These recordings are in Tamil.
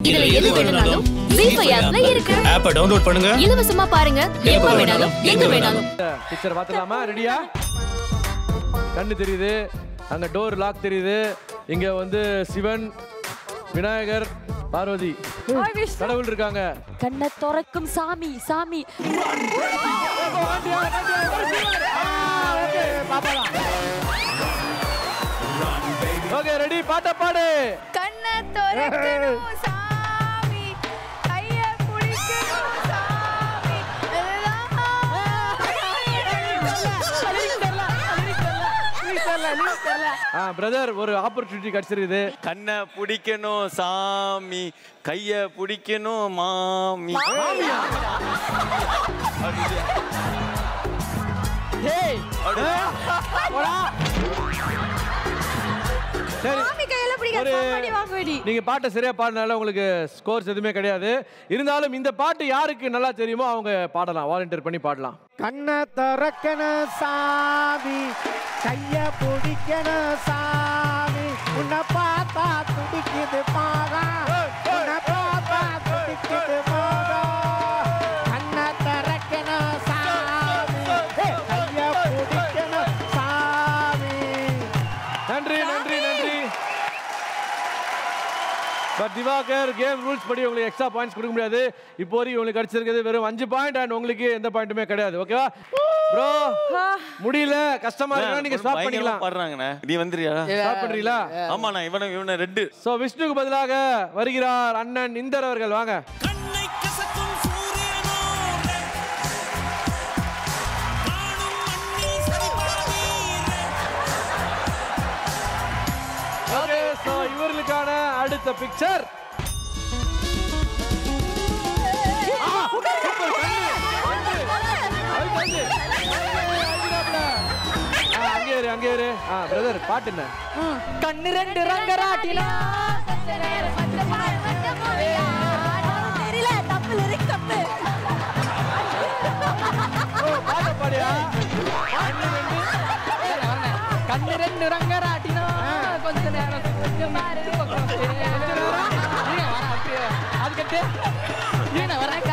இதுல எது வேணும்னாலும் ஜீஃபை ஆப்ல இருக்கு ஆப்பை டவுன்லோட் பண்ணுங்க இலவசமா பாருங்க எப்ப வேணாலும் எங்க வேணாலும் டீச்சர் பார்த்துலாமா ரெடியா கண்ணு தெரியுது அங்க டோர் லாக் தெரியுது இங்க வந்து சிவன் விநாயகர் பார்வதி கடவுள் இருக்காங்க கண்ணை துறக்கும் சாமி சாமி ஓகே ரெடி பாட்ட பாடு கண்ணை திறக்கணும் சாமி கைய பிடிக்கணும் சாமி ஆ பிரதர் ஒரு ஆப்பர்ச்சுனிட்டி கிடைச்சிருக்குது கண்ணை பிடிக்கணும் சாமி கைய பிடிக்கணும் மாமி சரி சாமி கையில பிடிக்க ஒரு- சாப்பாடி வாங்குவடி நீங்க பாட்டை சரியா பாடினால உங்களுக்கு ஸ்கோர்ஸ் எதுவுமே கிடையாது இருந்தாலும் இந்த பாட்டு யாருக்கு நல்லா தெரியுமோ அவங்க பாடலாம் வாலண்டியர் பண்ணி பாடலாம் கண்ணை திறக்கணும் சாமி கைய பிடிக்கணும் சாமி உன்னை பார்த்தா துடிக்குது பாகா உன்னை பார்த்தா துடிக்குது பாகா கண்ணை திறக்கணும் சாமி ஏய், கைய பிடிக்கணும் சாமி நன்றி நன்றி நன்றி பட் திவாகர் கேம் ரூல்ஸ் படி உங்களுக்கு எக்ஸ்ட்ரா பாயிண்ட்ஸ் கொடுக்க முடியாது இப்போ வரைக்கும் உங்களுக்கு கிடைச்சிருக்கிறது வெறும் அஞ்சு பாயிண்ட் அண்ட் உங்களுக்கு எந்த பாயிண்ட்டுமே கிடையாது ஓகேவா ப்ரோ முடியல கஷ்டமா இருக்கா நீங்க ஸ்டாப் பண்ணிக்கலாம் பாடுறாங்கண்ணே நீ வந்துறியா ஸ்டாப் பண்றீங்களா ஆமாண்ணா இவனை இவனை ரெட்டு சோ விஷ்ணுக்கு பதிலாக வருகிறார் அண்ணன் இந்தர் அவர்கள் வாங்க கண்ணை கசக்கும் சூரியனோ காணும் மண்ணில் சரிபார்வீர் ஓகே சோ இவர்களுக்கான அடுத்த பிக்சர் அங்கே இரு அங்கே இரு ஆ பிரதர் பாட்டு என்ன கண்ணு ரெண்டு ரங்கராட்டினா தெரியல தப்பு லிரிக் தப்பு ஓ பாட்டு பாடியா கண்ணு ரெண்டு ரங்கராட்டினா கொஞ்ச நேரம் கொஞ்சம் பாரு, பக்கம் சரி. கொஞ்ச நேரம். இருங்க, வரேன், அப்படியே. அதுக்கடுத்து இருங்க, வரேன்.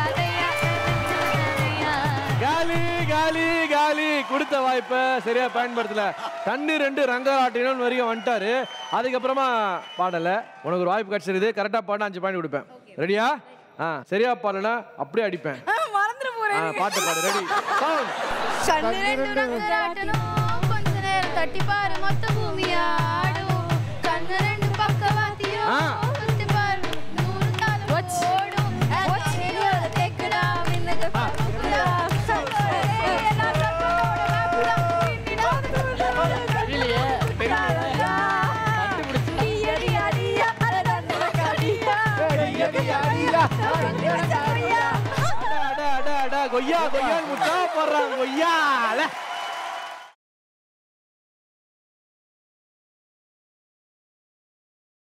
காலி காலி காலி கொடுத்த வாய்ப்பை சரியா பயன்படுத்தல தண்ணி ரெண்டு ரங்கராட்டினு வரைக்கும் வந்துட்டாரு அதுக்கப்புறமா பாடல உனக்கு ஒரு வாய்ப்பு கிடைச்சிருது கரெக்டா பாடினா அஞ்சு பாயிண்ட் கொடுப்பேன் ரெடியா ஆ சரியா பாடலனா அப்படியே அடிப்பேன் மறந்துட ஆ போறேன் பாட்டு பாடு ரெடி சவுண்ட் கண்ணு ரெண்டு ரங்கராட்டணும் கொஞ்ச நேரம் தட்டி பாரு மொத்த பூமி ஆடும் கண்ணு ரெண்டு பக்கவாத்தியும் ஆ. சுத்தி பாரு நூறு காலம் ஓடும் தெரியாத தேக்குடா மின்னுக்கு பறக்குடா. சத்தோட எல்லாம் சத்தத்தோட வேப்புடா. பின்னிடாத தூளோட தெரியலையே, தெரியலையே. கண்டுபிடிச்சு. அடியடி அடியா, அரடண்டன கடியா. அடியடி அடியா. அடியடி அடியா. அட அட அட கொய்யா கொய்யான்னு முட்டா போடுறாங்க கொய்யா அல